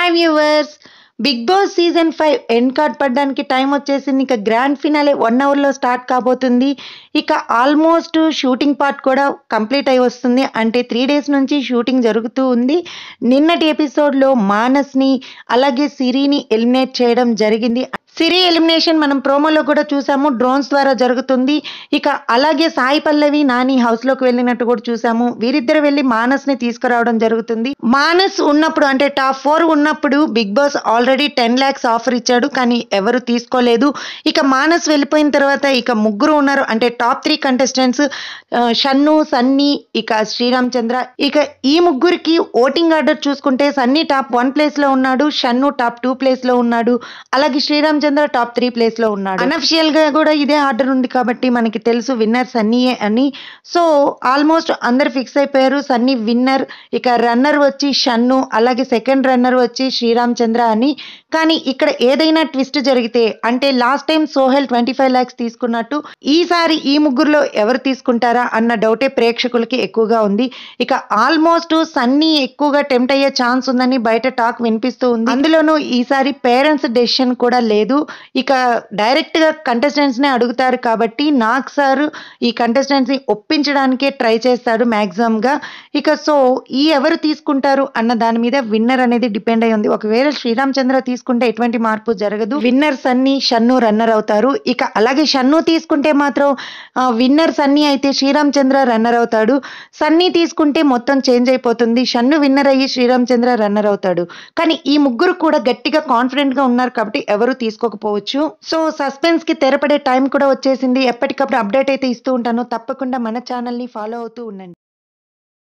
hi viewers Big Boss season five end card పడడానికి time వచ్చేసింది ఇక గ్రాండ్ ఫినాలే వన్ అవర్లో స్టార్ట్ కాబోతుంది ఇక ఆల్మోస్ట్ షూటింగ్ పార్ట్ కూడా కంప్లీట్ అయి వస్తుంది అంటే త్రీ డేస్ నుంచి షూటింగ్ జరుగుతూ ఉంది నిన్నటి ఎపిసోడ్లో మానస్ని అలాగే సిరిని ఎలిమినేట్ చేయడం జరిగింది సిరి ఎలిమినేషన్ మనం ప్రోమోలో కూడా చూసాము డ్రోన్స్ ద్వారా జరుగుతుంది ఇక అలాగే సాయి పల్లవి నాని హౌస్ లోకి వెళ్ళినట్టు కూడా చూసాము వీరిద్దరు వెళ్ళి మానస్ ని తీసుకురావడం జరుగుతుంది మానస్ ఉన్నప్పుడు అంటే టాప్ ఫోర్ ఉన్నప్పుడు Big Boss already ten lakhs offer ఇచ్చాడు కానీ ఎవరు తీసుకోలేదు ఇక మానస్ వెళ్ళిపోయిన తర్వాత ఇక ముగ్గురు ఉన్నారు అంటే top three contestants Shannu Sunny ఇక శ్రీరామ్ చంద్ర ఇక ఈ ముగ్గురికి ఓటింగ్ ఆర్డర్ చూసుకుంటే సన్నీ టాప్ వన్ ప్లేస్ లో ఉన్నాడు షన్ను టాప్ టూ ప్లేస్ లో ఉన్నాడు అలాగే Sreeram Chandra top three place లో ఉన్నాడు అనఫిషియల్ గా కూడా ఇదే ఆర్డర్ ఉంది కాబట్టి మనకి తెలుసు విన్నర్ సన్నీయే అని సో ఆల్మోస్ట్ అందరు ఫిక్స్ అయిపోయారు సన్నీ విన్నర్ ఇక రన్నర్ వచ్చి షన్ను అలాగే సెకండ్ రన్నర్ వచ్చి శ్రీరామ్ చంద్ర అని కానీ ఇక్కడ ఏదైనా ట్విస్ట్ జరిగితే అంటే last time Sohel twenty five lakhs తీసుకున్నట్టు ఈసారి ఈ ముగ్గురులో ఎవరు తీసుకుంటారా అన్న డౌటే ప్రేక్షకులకి ఎక్కువగా ఉంది ఇక ఆల్మోస్ట్ సన్నీ ఎక్కువగా టెంప్ట్ అయ్యే ఛాన్స్ ఉందని బయట టాక్ వినిపిస్తూ ఉంది అందులోనూ ఈసారి పేరెంట్స్ డెసిషన్ కూడా లేదు ఇక డైరెక్ట్ గా కంటెస్టెంట్స్ నే అడుగుతారు కాబట్టి నాగ్ సార్ ఈ కంటెస్టెంట్స్ ని ఒప్పించడానికే ట్రై చేస్తాడు మాక్సిమం గా ఇక సో ఈ ఎవరు తీసుకుంటారు అన్న దాని మీద విన్నర్ అనేది డిపెండ్ అయి ఉంది ఒకవేళ శ్రీరామ్ చంద్ర తీసుకుంటే ఎటువంటి మార్పు జరగదు విన్నర్ సన్నీ షన్ను రన్నర్ అవుతారు ఇక అలాగే షన్ను తీసుకుంటే మాత్రం విన్నర్ సన్నీ అయితే శ్రీరామ్ చంద్ర రన్నర్ అవుతాడు సన్నీ తీసుకుంటే మొత్తం చేంజ్ అయిపోతుంది షన్ను విన్నర్ అయ్యి శ్రీరామ్ చంద్ర రన్నర్ అవుతాడు కానీ ఈ ముగ్గురు కూడా గట్టిగా కాన్ఫిడెంట్ గా ఉన్నారు కాబట్టి ఎవరు తీసుకోకపోవచ్చు సో సస్పెన్స్ కి తెరపడే టైం కూడా వచ్చేసింది ఎప్పటికప్పుడు అప్డేట్ అయితే ఇస్తూ ఉంటాను తప్పకుండా మన ఛానల్ ని ఫాలో అవుతూ ఉండండి